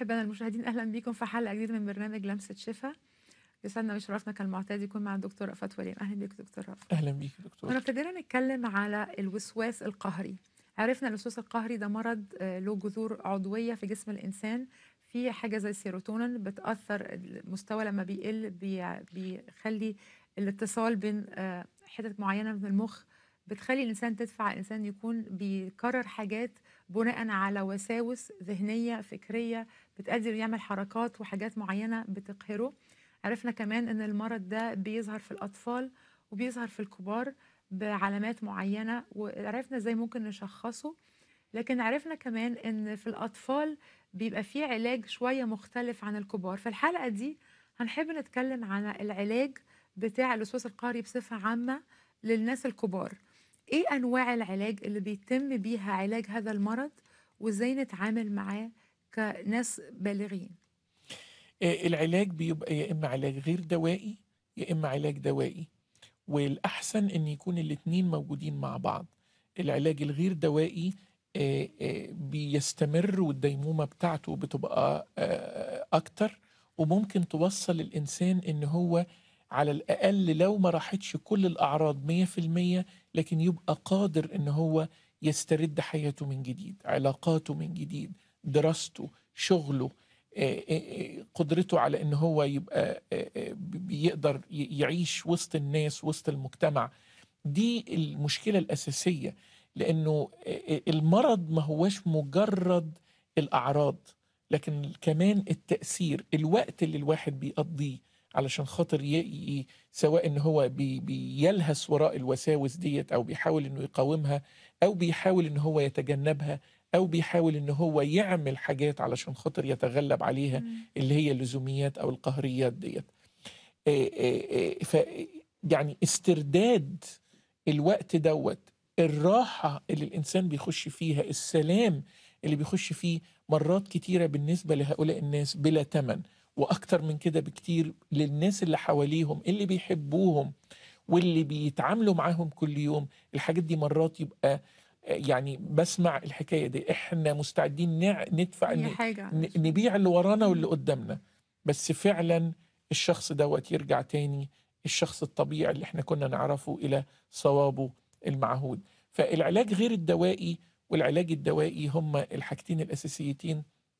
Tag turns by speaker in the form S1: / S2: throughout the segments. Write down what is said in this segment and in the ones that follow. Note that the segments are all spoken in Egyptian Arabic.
S1: أحبائنا المشاهدين أهلا بكم في حلقة جديدة من برنامج لمسة شفا يسعدنا ويشرفنا كالمعتاد يكون مع الدكتور رأفت وليم أهلا بك دكتور رأفت
S2: اهلا بيك يا دكتور
S1: وانا ابتدينا نتكلم على الوسواس القهري عرفنا الوسواس القهري ده مرض آه، له جذور عضوية في جسم الإنسان في حاجة زي السيروتونين بتأثر المستوى لما بيقل بي- بيخلي الاتصال بين آه، حتت معينة من المخ بتخلي الإنسان تدفع الإنسان يكون بيكرر حاجات بناء على وساوس ذهنية فكرية بتأدي يعمل حركات وحاجات معينة بتقهره عرفنا كمان إن المرض ده بيظهر في الأطفال وبيظهر في الكبار بعلامات معينة وعرفنا ازاي ممكن نشخصه لكن عرفنا كمان ان في الأطفال بيبقى فيه علاج شوية مختلف عن الكبار في الحلقة دي هنحب نتكلم عن العلاج بتاع الوسواس القهري بصفة عامة للناس الكبار ايه أنواع العلاج اللي بيتم بيها علاج هذا المرض وازاي نتعامل معاه كناس بالغين
S2: آه، العلاج بيبقى يا اما علاج غير دوائي يا اما علاج دوائي والاحسن ان يكون الاتنين موجودين مع بعض العلاج الغير دوائي آه، آه، بيستمر والديمومة بتاعته بتبقى آه، اكتر وممكن توصل الانسان ان هو على الاقل لو ما راحتش كل الاعراض 100% لكن يبقى قادر ان هو يسترد حياته من جديد علاقاته من جديد دراسته شغله آه، آه، آه، قدرته على ان هو يبقى آه، آه، بيقدر ي- يعيش وسط الناس وسط المجتمع دي المشكلة الأساسية لأنه آه، آه، المرض ما هوش مجرد الأعراض لكن كمان التأثير الوقت اللي الواحد بيقضيه علشان خاطر ي... ي... سواء ان هو بي... بيلهس وراء الوساوس ديت او بيحاول انه يقاومها او بيحاول ان هو يتجنبها او بيحاول ان هو يعمل حاجات علشان خاطر يتغلب عليها اللي هي اللزوميات او القهريات ديت آه، آه، آه، ف يعني استرداد الوقت دوت الراحة اللي الإنسان بيخش فيها السلام اللي بيخش فيه مرات كتيرة بالنسبة لهؤلاء الناس بلا تمن وأكتر من كده بكتير للناس اللي حواليهم اللي بيحبوهم واللي بيتعاملوا معاهم كل يوم الحاجات دي مرات يبقى آه، يعني بسمع الحكاية دي احنا مستعدين نع- ندفع
S1: اي
S2: ن-
S1: حاجة
S2: ن- نبيع اللي ورانا واللي قدامنا بس فعلا الشخص دوت يرجع تاني الشخص الطبيعي اللي احنا كنا نعرفه إلى صوابه المعهود فالعلاج غير الدوائي والعلاج الدوائي هما الحاجتين الأساسيتين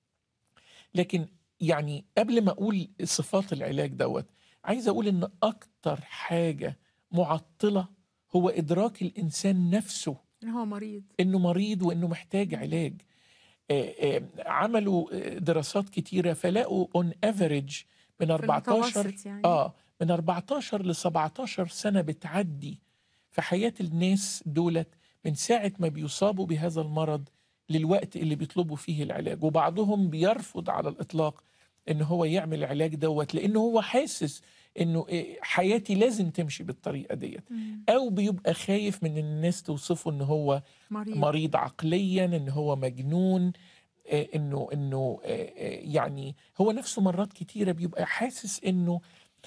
S2: لكن يعني قبل ما أقول صفات العلاج دوت عايز أقول إن أكتر حاجة معطلة هو إدراك الإنسان نفسه
S1: ان هو مريض
S2: انه مريض وانه محتاج علاج آه، آه، عملوا آه، دراسات كتيره فلقوا اون افريج من
S1: في
S2: 14
S1: المتوسط يعني
S2: اه من 14 ل 17 سنه بتعدي في حياه الناس دولت من ساعه ما بيصابوا بهذا المرض للوقت اللي بيطلبوا فيه العلاج وبعضهم بيرفض على الاطلاق ان هو يعمل العلاج دوت لانه هو حاسس انه إيه، حياتي لازم تمشي بالطريقه ديت
S1: مم.
S2: او بيبقى خايف من إن الناس توصفه ان هو
S1: مريض
S2: مريض عقليا ان هو مجنون آه، انه انه آه، آه، يعني هو نفسه مرات كتيره بيبقى حاسس انه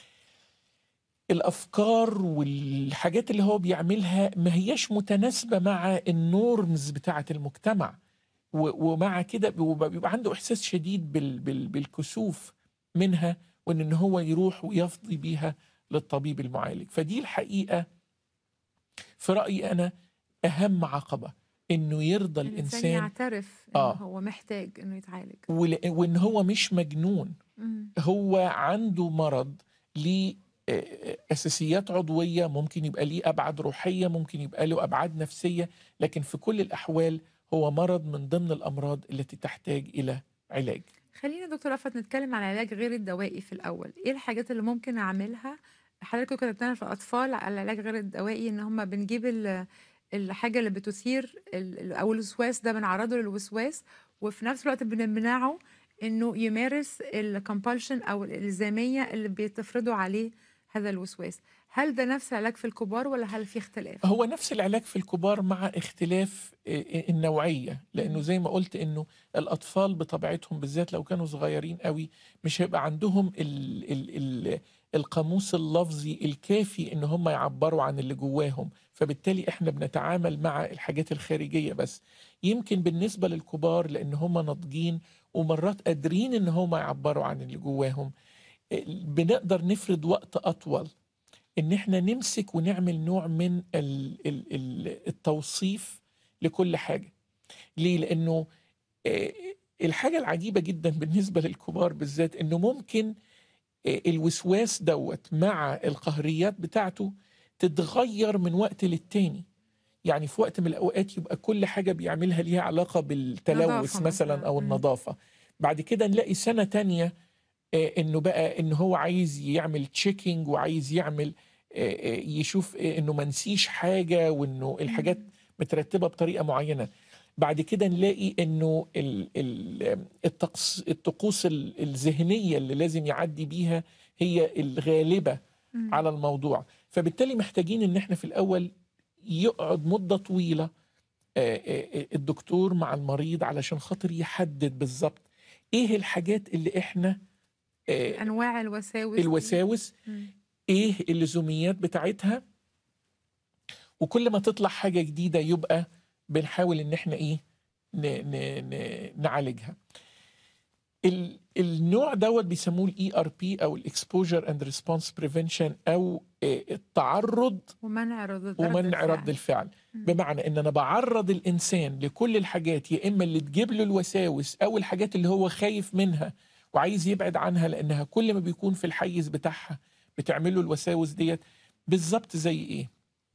S2: الافكار والحاجات اللي هو بيعملها ما هياش متناسبه مع النورمز بتاعه المجتمع و- ومع كده بيبقى بيبقى عنده احساس شديد بال بال بالكسوف منها وان إن هو يروح ويفضي بيها للطبيب المعالج فدي الحقيقه في رايي انا اهم عقبه انه يرضى
S1: الانسان
S2: الانسان
S1: يعترف ان
S2: آه.
S1: هو محتاج انه يتعالج
S2: ول- وان هو مش مجنون
S1: مم.
S2: هو عنده مرض ليه آه، اساسيات عضويه ممكن يبقى ليه ابعاد روحيه ممكن يبقى له ابعاد نفسيه لكن في كل الاحوال هو مرض من ضمن الامراض التي تحتاج الى علاج
S1: خلينا دكتور رفعت نتكلم عن العلاج غير الدوائي في الاول ايه الحاجات اللي ممكن اعملها حضرتك كنت بتعمل في الاطفال على العلاج غير الدوائي ان هم بنجيب ال- الحاجه اللي بتثير ال- ال- او الوسواس ده بنعرضه للوسواس وفي نفس الوقت بنمنعه انه يمارس الكمبالشن او الالزاميه اللي بتفرضوا عليه هذا الوسواس هل ده نفس العلاج في الكبار ولا هل في اختلاف
S2: هو نفس العلاج في الكبار مع اختلاف آه، آه، النوعيه لانه
S1: مم.
S2: زي ما قلت انه الاطفال بطبيعتهم بالذات لو كانوا صغيرين قوي مش هيبقى عندهم ال ال ال القاموس اللفظي الكافي ان هم يعبروا عن اللي جواهم فبالتالي احنا بنتعامل مع الحاجات الخارجيه بس يمكن بالنسبه للكبار لان هم ناضجين ومرات قادرين ان هم يعبروا عن اللي جواهم بنقدر نفرض وقت اطول ان احنا نمسك ونعمل نوع من ال- ال- ال- التوصيف لكل حاجه ليه لانه آه، الحاجه العجيبه جدا بالنسبه للكبار بالذات انه ممكن آه، الوسواس دوت مع القهريات بتاعته تتغير من وقت للتاني يعني في وقت من الاوقات يبقى كل حاجه بيعملها ليها علاقه بالتلوث
S1: نظافة
S2: مثلا
S1: مثلاً.
S2: او
S1: مم.
S2: النظافه بعد كده نلاقي سنه تانية آه، انه بقى ان هو عايز يعمل تشيكينج وعايز يعمل آه، آه، يشوف آه، انه ما نسيش حاجه وانه الحاجات مترتبه بطريقه معينه بعد كده نلاقي انه ال- ال- الطقس الطقوس ال- الذهنيه اللي لازم يعدي بيها هي الغالبه
S1: مم.
S2: على الموضوع فبالتالي محتاجين ان احنا في الاول يقعد مده طويله آه، آه، آه، الدكتور مع المريض علشان خاطر يحدد بالظبط ايه الحاجات اللي احنا آه،
S1: انواع الوساوس دي.
S2: الوساوس
S1: مم.
S2: ايه اللزوميات بتاعتها وكل ما تطلع حاجه جديده يبقى بنحاول ان احنا ايه ن ن ن نعالجها ال النوع دوت بيسموه الاي ار بي او الاكسبوجر اند ريسبونس بريفنشن او آه، التعرض
S1: ومنع رد
S2: ومنع
S1: الفعل.
S2: رد الفعل
S1: مم.
S2: بمعنى ان انا بعرض الانسان لكل الحاجات يا اما اللي تجيب له الوساوس او الحاجات اللي هو خايف منها وعايز يبعد عنها لانها كل ما بيكون في الحيز بتاعها بتعمله الوساوس ديت بالظبط زي ايه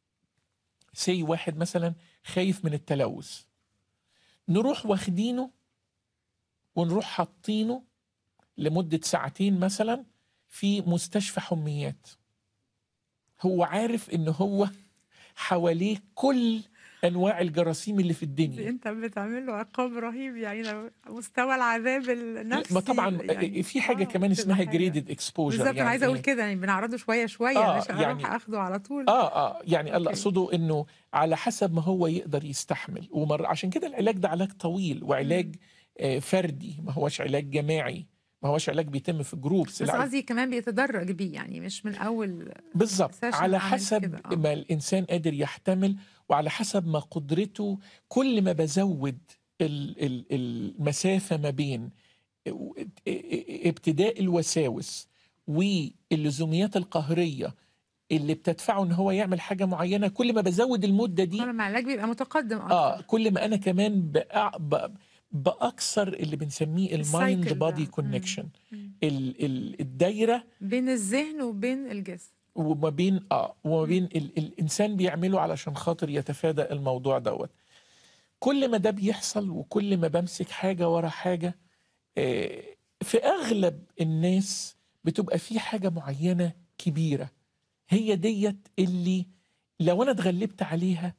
S2: سي واحد مثلا خايف من التلوث نروح واخدينه ونروح حاطينه لمدة ساعتين مثلا في مستشفى حميات هو عارف ان هو حواليه كل انواع الجراثيم اللي في
S1: دي
S2: الدنيا
S1: انت بتعمل له عقاب رهيب يعني ده مستوى العذاب النفسي
S2: ما طبعا
S1: يعني
S2: في حاجه
S1: آه،
S2: كمان
S1: بتبقى
S2: اسمها
S1: حاجة.
S2: جريدد اكسبوجر
S1: بالظبط انا عايزه اقول
S2: إيه؟
S1: كده يعني بنعرضه شويه شويه
S2: آه،
S1: مش
S2: يعني-
S1: اروح اخده على طول
S2: اه اه يعني اللي
S1: أوكي.
S2: اقصده انه على حسب ما هو يقدر يستحمل ومر عشان كده العلاج ده علاج طويل وعلاج آه فردي ما هوش علاج جماعي ما هوش علاج بيتم في جروبس
S1: بس قصدي كمان بيتدرج بيه يعني مش من اول
S2: بالظبط
S1: session
S2: على
S1: أعمل
S2: حسب
S1: كده، آه.
S2: ما الانسان قادر يحتمل وعلى حسب ما قدرته كل ما بزود ال- ال- المسافه ما بين ابتداء الوساوس واللزوميات القهريه اللي بتدفعه ان هو يعمل حاجه معينه كل ما بزود المده دي
S1: كل ما العلاج بيبقى متقدم اكتر
S2: اه كل ما انا كمان بأع... ب... باكثر اللي بنسميه المايند
S1: السايكل ده.
S2: بادي
S1: مم.
S2: كونكشن
S1: مم.
S2: الدايره
S1: بين الذهن وبين الجسم
S2: وما بين اه وما بين ال... الانسان بيعمله علشان خاطر يتفادى الموضوع دوت كل ما ده بيحصل وكل ما بمسك حاجه ورا حاجه آه في اغلب الناس بتبقى في حاجه معينه كبيره هي ديت اللي لو انا اتغلبت عليها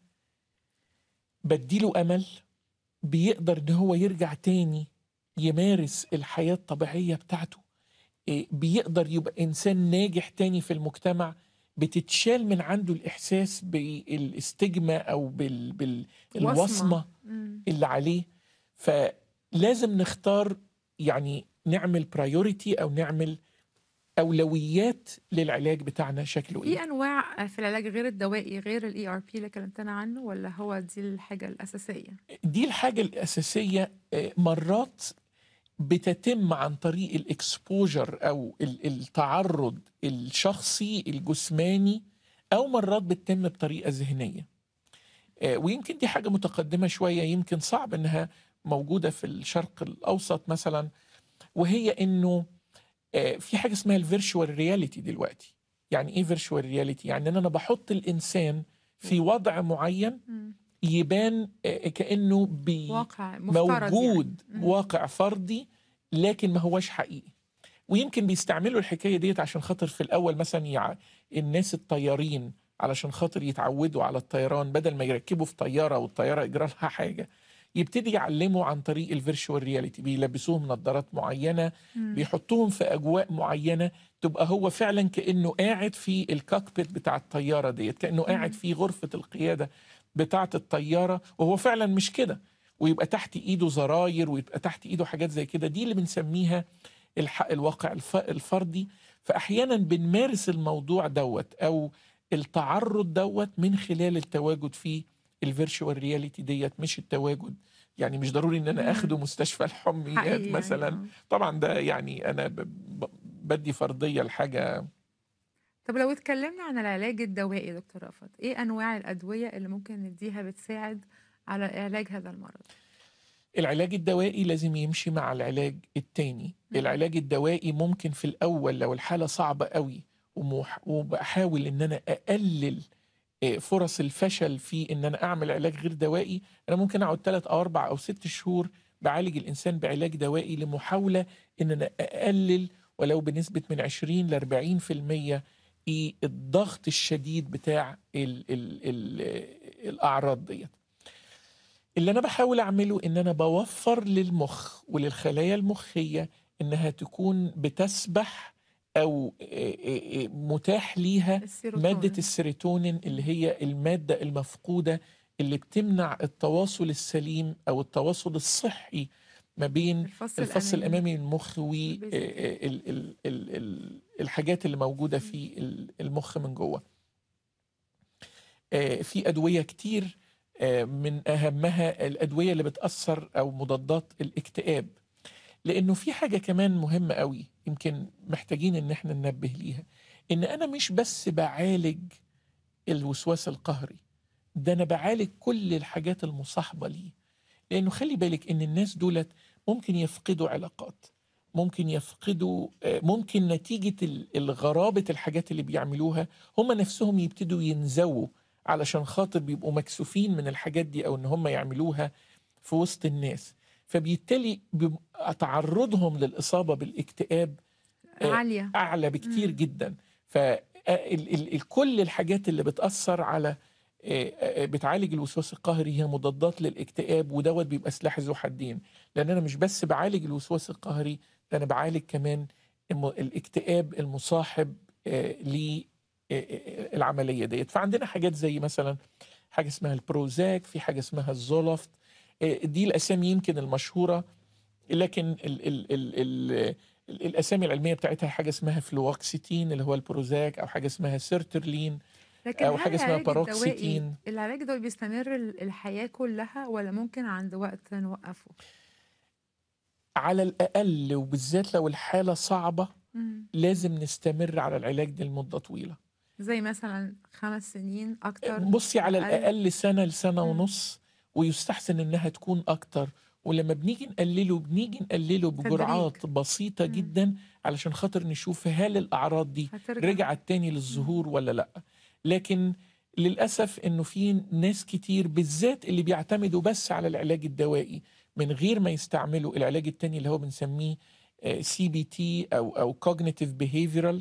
S2: بديله امل بيقدر ان هو يرجع تاني يمارس الحياه الطبيعيه بتاعته إيه، بيقدر يبقى انسان ناجح تاني في المجتمع بتتشال من عنده الاحساس بالاستجمة او بال... بال... الوصمه
S1: مم.
S2: اللي عليه فلازم نختار يعني نعمل برايورتي او نعمل اولويات للعلاج بتاعنا شكله
S1: في
S2: ايه
S1: انواع في العلاج غير الدوائي غير الاي ار بي اللي كلمتنا عنه ولا هو دي الحاجه الاساسيه
S2: دي الحاجه الاساسيه آه، مرات بتتم عن طريق الاكسبوجر او ال- التعرض الشخصي الجسماني او مرات بتتم بطريقه ذهنيه آه، ويمكن دي حاجه متقدمه شويه يمكن صعب انها موجوده في الشرق الاوسط مثلا وهي انه آه، في حاجه اسمها الفيرتشوال رياليتي دلوقتي يعني ايه فيرتشوال رياليتي يعني ان انا بحط الانسان في وضع معين
S1: مم.
S2: يبان آه، كانه بي
S1: واقع مفترض
S2: موجود
S1: يعني. مم.
S2: واقع فردي لكن ما هوش حقيقي ويمكن بيستعملوا الحكايه ديت عشان خاطر في الاول مثلا يع... الناس الطيارين علشان خاطر يتعودوا على الطيران بدل ما يركبوا في طياره والطياره يجرى لها حاجه يبتدي يعلموا عن طريق الفيرتشوال رياليتي بيلبسوهم نظارات معينه
S1: مم.
S2: بيحطوهم في اجواء معينه تبقى هو فعلا كانه قاعد في الكوكبيت بتاع الطياره ديت كانه قاعد في غرفه القياده بتاعه الطياره وهو فعلا مش كده ويبقى تحت ايده زراير ويبقى تحت ايده حاجات زي كده دي اللي بنسميها الحق الواقع الف- الفردي فاحيانا بنمارس الموضوع دوت او التعرض دوت من خلال التواجد في الفيرتشوال رياليتي ديت مش التواجد يعني مش ضروري ان انا
S1: مم.
S2: اخده مستشفى الحميات
S1: حقيقي يعني
S2: مثلا
S1: آه.
S2: طبعا ده يعني انا ب- ب- بدي فرضيه لحاجه
S1: طب لو اتكلمنا عن العلاج الدوائي يا دكتور رأفت ايه انواع الادويه اللي ممكن نديها بتساعد على علاج هذا المرض
S2: العلاج الدوائي لازم يمشي مع العلاج التاني
S1: مم.
S2: العلاج الدوائي ممكن في الأول لو الحالة صعبة قوي ومح- وبحاول إن أنا أقلل آه، فرص الفشل في إن أنا أعمل علاج غير دوائي أنا ممكن أقعد ثلاث أو أربع أو ست شهور بعالج الإنسان بعلاج دوائي لمحاولة إن أنا أقلل ولو بنسبة من 20 ل 40 في المية إيه الضغط الشديد بتاع ال ال ال الأعراض ديت اللي انا بحاول اعمله ان انا بوفر للمخ وللخلايا المخيه انها تكون بتسبح او آه، آه، آه، متاح ليها
S1: السيروتونين
S2: ماده السيروتونين اللي هي الماده المفقوده اللي بتمنع التواصل السليم او التواصل الصحي ما بين
S1: الفص
S2: الفص
S1: الامامي
S2: الامامي من المخ والحاجات اللي موجوده في ال- المخ من جوه آه، في ادويه كتير آه، من اهمها الادويه اللي بتاثر او مضادات الاكتئاب لانه في حاجه كمان مهمه قوي يمكن محتاجين ان احنا ننبه ليها ان انا مش بس بعالج الوسواس القهري ده انا بعالج كل الحاجات المصاحبه ليه لانه خلي بالك ان الناس دولت ممكن يفقدوا علاقات ممكن يفقدوا آه، ممكن نتيجه ال- الغرابه الحاجات اللي بيعملوها هم نفسهم يبتدوا ينزووا علشان خاطر بيبقوا مكسوفين من الحاجات دي او ان هم يعملوها في وسط الناس فبالتالي بيبقى تعرضهم للاصابه بالاكتئاب آه،
S1: عاليه
S2: اعلى بكتير
S1: مم.
S2: جدا فكل الحاجات اللي بتاثر على آه، آه، بتعالج الوسواس القهري هي مضادات للاكتئاب ودوت بيبقى سلاح ذو حدين لان انا مش بس بعالج الوسواس القهري ده انا بعالج كمان الم- الاكتئاب المصاحب للعمليه ديت فعندنا حاجات زي مثلا حاجه اسمها البروزاك في حاجه اسمها الزولفت آه، دي الاسامي يمكن المشهوره لكن ال ال ال ال الاسامي العلميه بتاعتها حاجه اسمها فلوكسيتين اللي هو البروزاك او حاجه اسمها سيرترلين
S1: لكن
S2: او
S1: هل
S2: حاجه اسمها
S1: العلاج الدوائي
S2: باروكسيتين
S1: العلاج ده بيستمر ال- الحياه كلها ولا ممكن عند وقت نوقفه
S2: على الاقل وبالذات لو الحاله صعبه
S1: مم.
S2: لازم نستمر على العلاج ده لمده طويله
S1: زي مثلا خمس سنين اكتر
S2: بصي على
S1: أقل؟
S2: الاقل سنه لسنه
S1: مم.
S2: ونص ويستحسن انها تكون اكتر ولما بنيجي نقلله بنيجي نقلله بجرعات بسيطه
S1: مم.
S2: جدا علشان خاطر نشوف هل الاعراض دي
S1: هترجع
S2: رجعت تاني للظهور ولا لا لكن للأسف إنه في ناس كتير بالذات اللي بيعتمدوا بس على العلاج الدوائي من غير ما يستعملوا العلاج التاني اللي هو بنسميه سي بي تي أو أو كوجنيتيف بيهيفيرال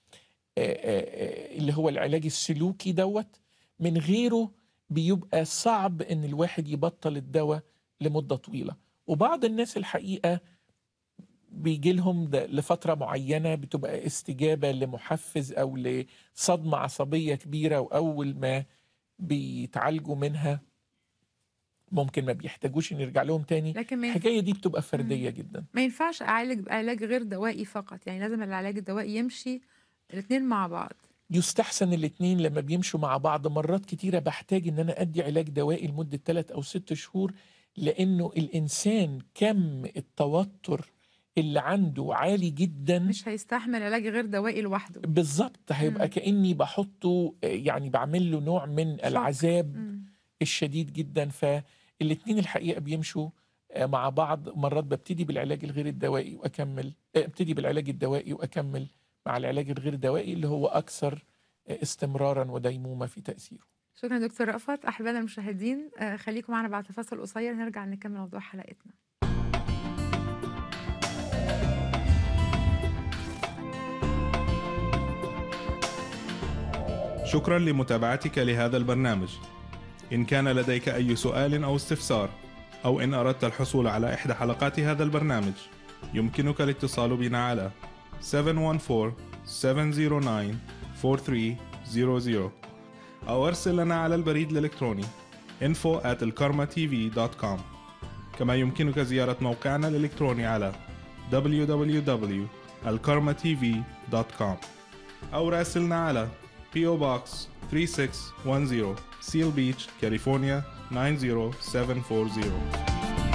S2: اللي هو العلاج السلوكي دوت من غيره بيبقى صعب إن الواحد يبطل الدواء لمدة طويلة وبعض الناس الحقيقة بيجي لهم ده لفترة معينة بتبقى استجابة لمحفز أو لصدمة عصبية كبيرة وأول ما بيتعالجوا منها ممكن ما بيحتاجوش إن يرجع لهم تاني
S1: لكن ما, ينف...
S2: الحكاية دي بتبقى فردية جدا
S1: ما ينفعش اعالج بعلاج غير دوائي فقط يعني لازم العلاج الدوائي يمشي الاثنين مع بعض
S2: يستحسن الاتنين لما بيمشوا مع بعض مرات كتيرة بحتاج إن أنا أدي علاج دوائي لمدة 3 أو 6 شهور لأنه الإنسان كم التوتر اللي عنده عالي جدا
S1: مش هيستحمل علاج غير دوائي لوحده
S2: بالظبط هيبقى
S1: مم.
S2: كأني بحطه آه، يعني بعمل له نوع من
S1: شوك.
S2: العذاب
S1: مم.
S2: الشديد جدا فالاتنين الحقيقة بيمشوا آه، مع بعض مرات ببتدي بالعلاج الغير الدوائي وأكمل آه، ابتدي بالعلاج الدوائي وأكمل مع العلاج الغير دوائي اللي هو أكثر آه، استمرارا وديمومة في تأثيره
S1: شكرا دكتور رأفت احبائنا المشاهدين آه، خليكم معنا بعد فاصل قصير نرجع نكمل موضوع حلقتنا
S3: شكرا لمتابعتك لهذا البرنامج إن كان لديك أي سؤال أو استفسار أو إن أردت الحصول على إحدى حلقات هذا البرنامج يمكنك الاتصال بنا على 714-709-4300 أو أرسل لنا على البريد الإلكتروني info at elkarmatv.com كما يمكنك زيارة موقعنا الإلكتروني على www.alkarmatv.com أو راسلنا على PO Box 3610 Seal Beach, California 90740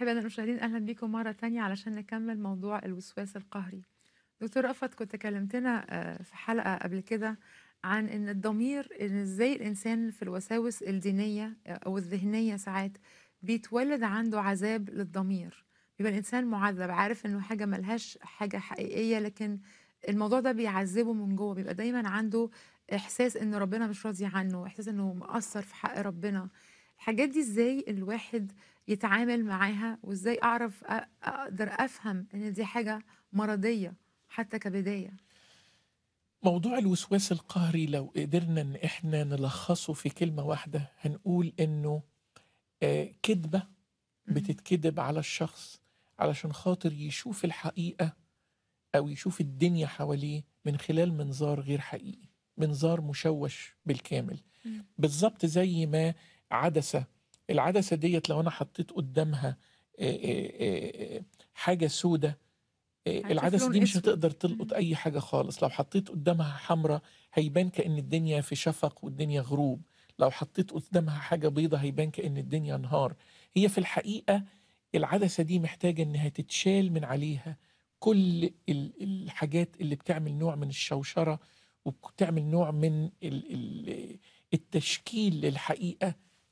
S1: أحبائنا المشاهدين أهلا بيكم مرة تانية علشان نكمل موضوع الوسواس القهري دكتور رأفت كنت كلمتنا آه، في حلقة قبل كده عن ان الضمير ان ازاي الانسان في الوساوس الدينيه آه، او الذهنيه ساعات بيتولد عنده عذاب للضمير بيبقى الانسان معذب عارف انه حاجه ملهاش حاجه حقيقيه لكن الموضوع ده بيعذبه من جوه بيبقى دايما عنده احساس ان ربنا مش راضي عنه احساس انه مقصر في حق ربنا الحاجات دي ازاي الواحد يتعامل معاها وازاي اعرف أ- اقدر افهم ان دي حاجه مرضيه حتى كبدايه
S2: موضوع الوسواس القهري لو قدرنا ان احنا نلخصه في كلمة واحدة هنقول انه آه، كذبة بتتكذب على الشخص علشان خاطر يشوف الحقيقة او يشوف الدنيا حواليه من خلال منظار غير حقيقي منظار مشوش بالكامل
S1: مم.
S2: بالظبط زي ما عدسة العدسة ديت لو انا حطيت قدامها آه، آه، آه، حاجة سودة آه،
S1: هتشوف
S2: العدسة
S1: لون
S2: دي مش
S1: أسود.
S2: هتقدر تلقط
S1: مم.
S2: أي حاجة خالص لو حطيت قدامها حمراء هيبان كأن الدنيا في شفق والدنيا غروب لو حطيت قدامها حاجة بيضة هيبان كأن الدنيا نهار هي في الحقيقة العدسة دي محتاجة إنها تتشال من عليها كل ال- الحاجات اللي بتعمل نوع من الشوشرة وبتعمل نوع من ال- ال- التشكيل للحقيقة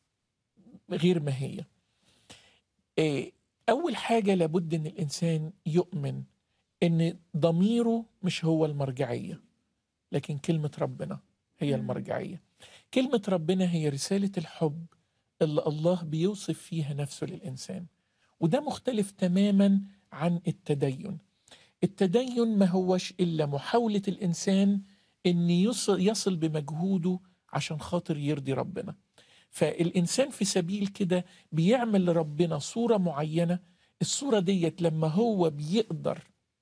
S2: غير ما هي آه، أول حاجة لابد إن الإنسان يؤمن إن ضميره مش هو المرجعية لكن كلمة ربنا هي
S1: مم.
S2: المرجعية كلمة ربنا هي رسالة الحب اللي الله بيوصف فيها نفسه للإنسان وده مختلف تماما عن التدين التدين ما هوش إلا محاولة الإنسان أن يصل, يصل بمجهوده عشان خاطر يرضي ربنا فالإنسان في سبيل كده بيعمل لربنا صورة معينة الصورة ديت لما هو بيقدر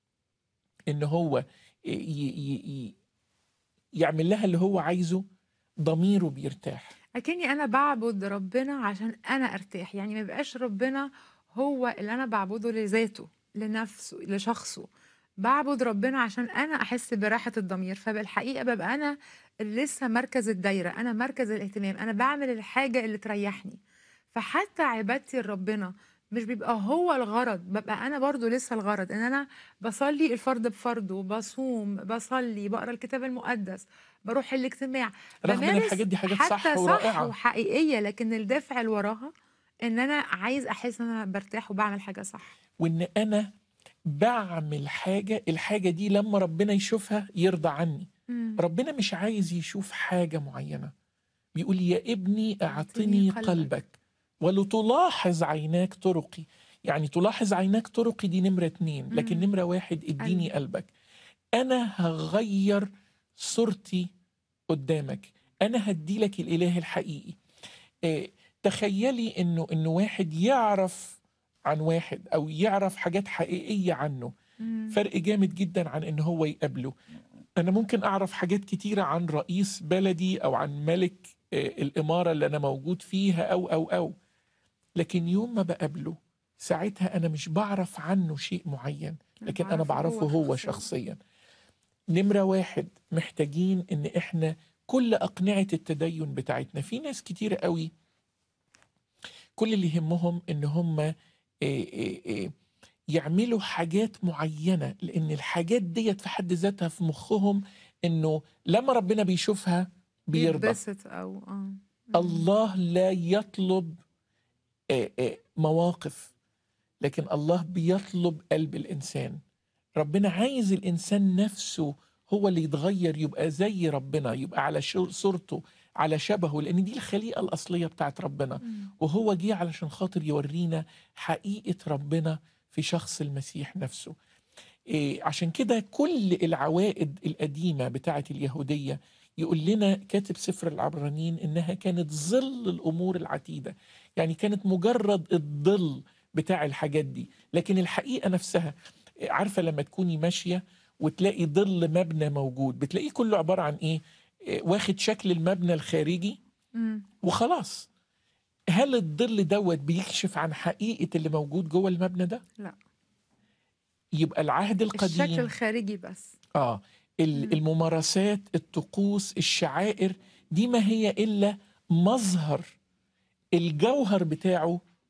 S2: ان هو ي- ي- ي- يعمل لها اللي هو عايزه ضميره بيرتاح
S1: اكني انا بعبد ربنا عشان انا ارتاح يعني ما يبقاش ربنا هو اللي انا بعبده لذاته لنفسه لشخصه بعبد ربنا عشان انا احس براحه الضمير فبالحقيقه ببقى انا لسه مركز الدايره انا مركز الاهتمام انا بعمل الحاجه اللي تريحني فحتى عبادتي لربنا مش بيبقى هو الغرض ببقى انا برضو لسه الغرض ان انا بصلي الفرض بفرضه بصوم بصلي بقرا الكتاب المقدس بروح الاجتماع
S2: رغم ان
S1: بمارس
S2: الحاجات دي حاجات
S1: حتى
S2: صح
S1: صح
S2: ورائعه
S1: وحقيقيه لكن الدافع اللي وراها ان انا عايز احس ان انا برتاح وبعمل حاجه صح
S2: وان انا بعمل حاجه الحاجه دي لما ربنا يشوفها يرضى عني
S1: مم.
S2: ربنا مش عايز يشوف حاجه معينه بيقول يا ابني اعطني
S1: قلبك.
S2: قلبك ولتلاحظ عيناك طرقي يعني تلاحظ عيناك طرقي دي نمرة اتنين لكن
S1: مم.
S2: نمرة واحد اديني قلبك أنا هغير صورتي قدامك أنا هدي لك الإله الحقيقي آه، تخيلي إنه إنه واحد يعرف عن واحد أو يعرف حاجات حقيقية عنه
S1: مم.
S2: فرق جامد جدا عن إن هو يقابله أنا ممكن أعرف حاجات كتيرة عن رئيس بلدي أو عن ملك آه، الإمارة اللي أنا موجود فيها أو أو أو لكن يوم ما بقابله ساعتها أنا مش بعرف عنه شيء معين لكن أنا بعرفه هو شخصيا نمرة واحد محتاجين إن إحنا كل أقنعة التدين بتاعتنا في ناس كتير قوي كل اللي يهمهم إن هم آه، آه، آه، يعملوا حاجات معينة لأن الحاجات ديت في حد ذاتها في مخهم إنه لما ربنا بيشوفها بيرضى
S1: بيتبسط او اه مم.
S2: الله لا يطلب آه، آه، مواقف لكن الله بيطلب قلب الإنسان ربنا عايز الإنسان نفسه هو اللي يتغير يبقى زي ربنا يبقى على شو- صورته على شبهه لأن دي الخليقة الأصلية بتاعت ربنا
S1: مم.
S2: وهو جه علشان خاطر يورينا حقيقة ربنا في شخص المسيح نفسه إيه عشان كده كل العوائد القديمة بتاعت اليهودية يقول لنا كاتب سفر العبرانيين إنها كانت ظل الأمور العتيدة يعني كانت مجرد الظل بتاع الحاجات دي لكن الحقيقة نفسها إيه، عارفة لما تكوني ماشية وتلاقي ظل مبنى موجود بتلاقيه كله عبارة عن إيه إيه، واخد شكل المبنى الخارجي
S1: مم.
S2: وخلاص هل الظل دوت بيكشف عن حقيقة اللي موجود جوه المبنى ده؟
S1: لا
S2: يبقى العهد
S1: الشكل
S2: القديم
S1: الخارجي بس
S2: اه ال-
S1: مم.
S2: الممارسات الطقوس الشعائر دي ما هي الا مظهر الجوهر بتاعه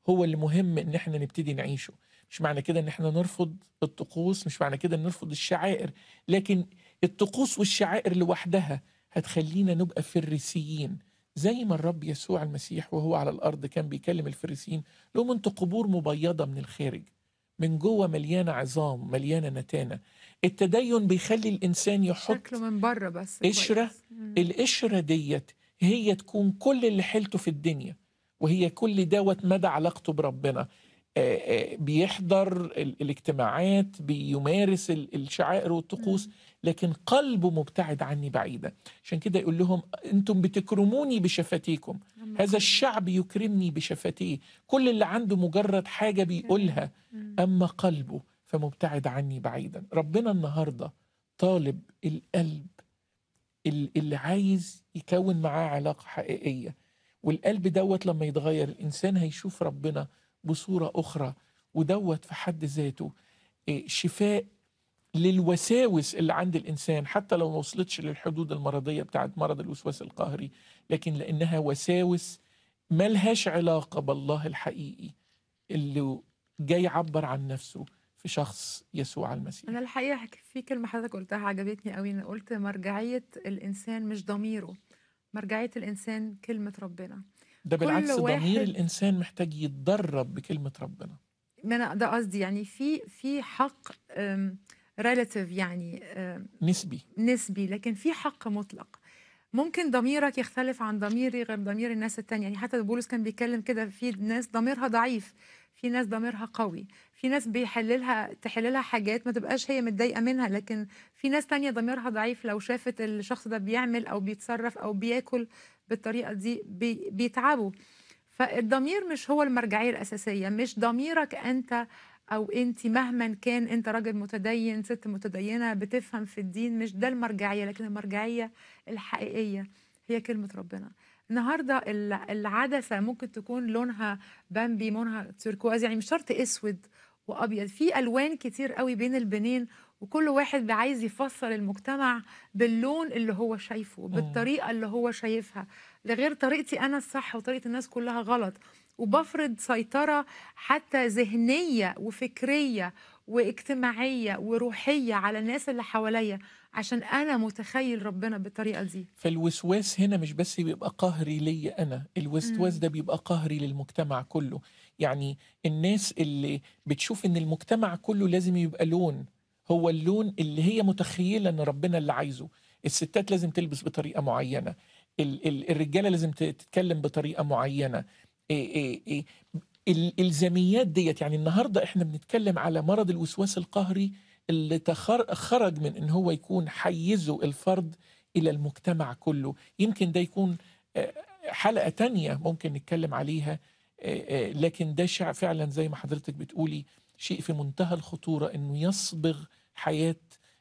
S2: هو اللي مهم ان احنا نبتدي نعيشه مش معنى كده ان احنا نرفض الطقوس مش معنى كده ان نرفض الشعائر لكن الطقوس والشعائر لوحدها هتخلينا نبقى فريسيين زي ما الرب يسوع المسيح وهو على الارض كان بيكلم الفريسيين لهم انتوا قبور مبيضه من الخارج من جوه مليانه عظام مليانه نتانه التدين بيخلي الانسان يحط
S1: شكله من بره بس
S2: قشرة
S1: كويس. مم.
S2: القشرة ديت هي تكون كل اللي حيلته في الدنيا وهي كل دوت مدى علاقته بربنا آه، آه، بيحضر ال- الاجتماعات بيمارس ال- الشعائر والطقوس لكن قلبه مبتعد عني بعيدا عشان كده يقول لهم انتم بتكرموني بشفتيكم
S1: أما
S2: هذا
S1: قلبه.
S2: الشعب يكرمني بشفتيه كل اللي عنده مجرد حاجة بيقولها
S1: مم.
S2: أما قلبه فمبتعد عني بعيدا ربنا النهاردة طالب القلب ال- اللي عايز يكون معاه علاقة حقيقية والقلب دوت لما يتغير الإنسان هيشوف ربنا بصورة أخرى ودوت في حد ذاته إيه، شفاء للوساوس اللي عند الإنسان حتى لو ما وصلتش للحدود المرضية بتاعت مرض الوسواس القهري لكن لأنها وساوس ملهاش علاقة بالله الحقيقي اللي جاي يعبر عن نفسه في شخص يسوع المسيح
S1: انا الحقيقه في كلمه حضرتك قلتها عجبتني قوي انا قلت مرجعيه الانسان مش ضميره مرجعيه الانسان كلمه ربنا
S2: ده
S1: كل
S2: بالعكس ضمير
S1: واحد-
S2: الإنسان محتاج يتدرب بكلمة ربنا
S1: ما انا ده قصدي يعني في في حق ريلاتيف يعني أم،
S2: نسبي
S1: نسبي لكن في حق مطلق ممكن ضميرك يختلف عن ضميري غير ضمير الناس التانية يعني حتى بولس كان بيتكلم كده في ناس ضميرها ضعيف في ناس ضميرها قوي في ناس بيحللها تحللها حاجات ما تبقاش هي متضايقة منها لكن في ناس تانية ضميرها ضعيف لو شافت الشخص ده بيعمل أو بيتصرف أو بياكل بالطريقة دي بي بيتعبوا فالضمير مش هو المرجعية الأساسية مش ضميرك أنت أو أنت مهما كان أنت راجل متدين ست متدينة بتفهم في الدين مش ده المرجعية لكن المرجعية الحقيقية هي كلمة ربنا النهاردة ال- العدسة ممكن تكون لونها بامبي لونها تركواز يعني مش شرط اسود وابيض في الوان كتير قوي بين البنين وكل واحد عايز يفسر المجتمع باللون اللي هو شايفه بالطريقه اللي هو شايفها لغير طريقتي انا الصح وطريقه الناس كلها غلط وبفرض سيطره حتى ذهنيه وفكريه واجتماعيه وروحيه على الناس اللي حواليا عشان انا متخيل ربنا بالطريقه دي
S2: فالوسواس هنا مش بس بيبقى قهري ليا أنا الوسواس
S1: مم.
S2: ده بيبقى قهري للمجتمع كله يعني الناس اللي بتشوف إن المجتمع كله لازم يبقى لون هو اللون اللي هي متخيلة إن ربنا اللي عايزه الستات لازم تلبس بطريقة معينة ال- ال- الرجالة لازم ت- تتكلم بطريقة معينة إيه إيه إيه الالزاميات ديت يعني النهارده احنا بنتكلم على مرض الوسواس القهري اللي تخر- خرج من ان هو يكون حيزه الفرد الى المجتمع كله يمكن ده يكون آه، حلقه تانية ممكن نتكلم عليها آه، آه، لكن ده شع- فعلا زي ما حضرتك بتقولي شيء في منتهى الخطوره انه يصبغ حياه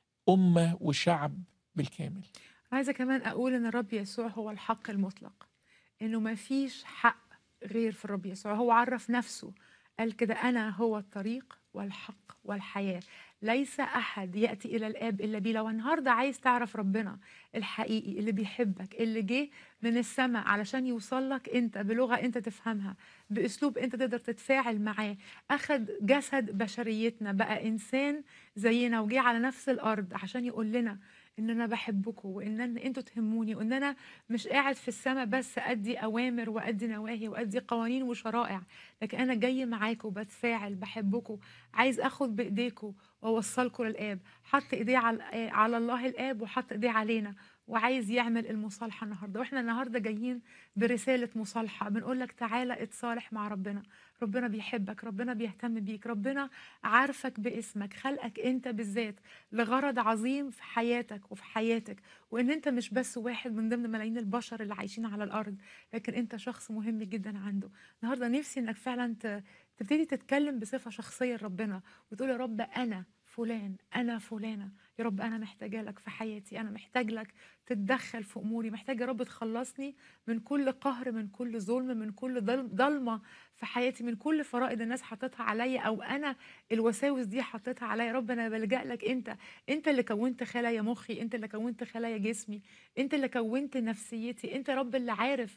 S2: امه وشعب بالكامل
S1: عايزة كمان أقول إن الرب يسوع هو الحق المطلق إنه ما فيش حق غير في الرب يسوع هو عرف نفسه قال كده أنا هو الطريق والحق والحياة ليس أحد يأتي إلى الآب إلا بي لو النهاردة عايز تعرف ربنا الحقيقي اللي بيحبك اللي جه من السماء علشان يوصل لك أنت بلغة أنت تفهمها بأسلوب أنت تقدر تتفاعل معاه أخد جسد بشريتنا بقى إنسان زينا وجه على نفس الأرض عشان يقول لنا ان انا بحبكم وان أنا انتوا تهموني وان انا مش قاعد في السماء بس ادي اوامر وادي نواهي وادي قوانين وشرائع لكن انا جاي معاكم بتفاعل بحبكم عايز اخد بايديكم واوصلكم للاب حط ايديه على على الله الاب وحط ايديه علينا وعايز يعمل المصالحه النهارده واحنا النهارده جايين برساله مصالحه بنقول لك تعالى اتصالح مع ربنا ربنا بيحبك ربنا بيهتم بيك ربنا عارفك باسمك خلقك انت بالذات لغرض عظيم في حياتك وفي حياتك وان انت مش بس واحد من ضمن ملايين البشر اللي عايشين على الارض لكن انت شخص مهم جدا عنده النهارده نفسي انك فعلا ت- تبتدي تتكلم بصفه شخصيه لربنا وتقول يا رب انا فلان انا فلانه يا رب انا محتاجه لك في حياتي انا محتاج لك تتدخل في اموري محتاج يا رب تخلصني من كل قهر من كل ظلم من كل ضل- ضلمه في حياتي من كل فرائض الناس حطتها عليا او انا الوساوس دي حطيتها عليا يا رب انا بلجأ لك انت انت اللي كونت خلايا مخي انت اللي كونت خلايا جسمي انت اللي كونت نفسيتي انت يا رب اللي عارف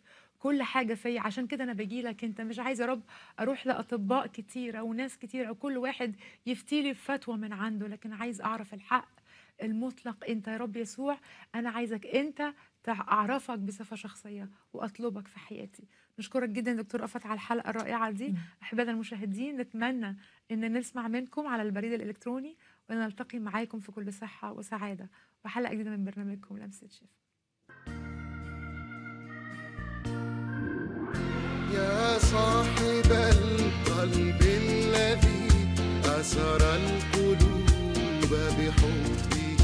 S1: كل حاجه فيا عشان كده انا باجي لك انت مش عايز يا رب اروح لاطباء كتيره وناس كتيره وكل واحد يفتي لي بفتوى من عنده لكن عايز اعرف الحق المطلق انت يا رب يسوع انا عايزك انت تع- اعرفك بصفه شخصيه واطلبك في حياتي نشكرك جدا دكتور رأفت على الحلقه الرائعه دي
S2: مم.
S1: احبائنا المشاهدين نتمنى ان نسمع منكم على البريد الالكتروني ونلتقي معاكم في كل صحه وسعاده وحلقه جديده من برنامجكم لمسه شفا
S4: يا صاحب القلب الذي أسر القلوب بحبه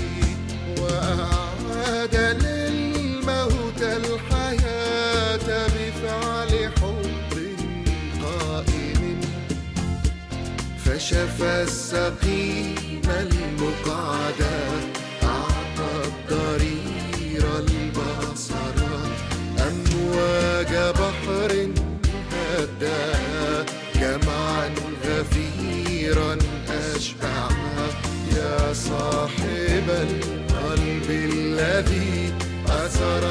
S4: وأعاد للموت الحياة بفعل حب قائم فشفى السقيم المقعد أعطى الضرير البصر أمواج بحر هداها جمعا غفيرا أشبعها يا صاحب القلب الذي أثر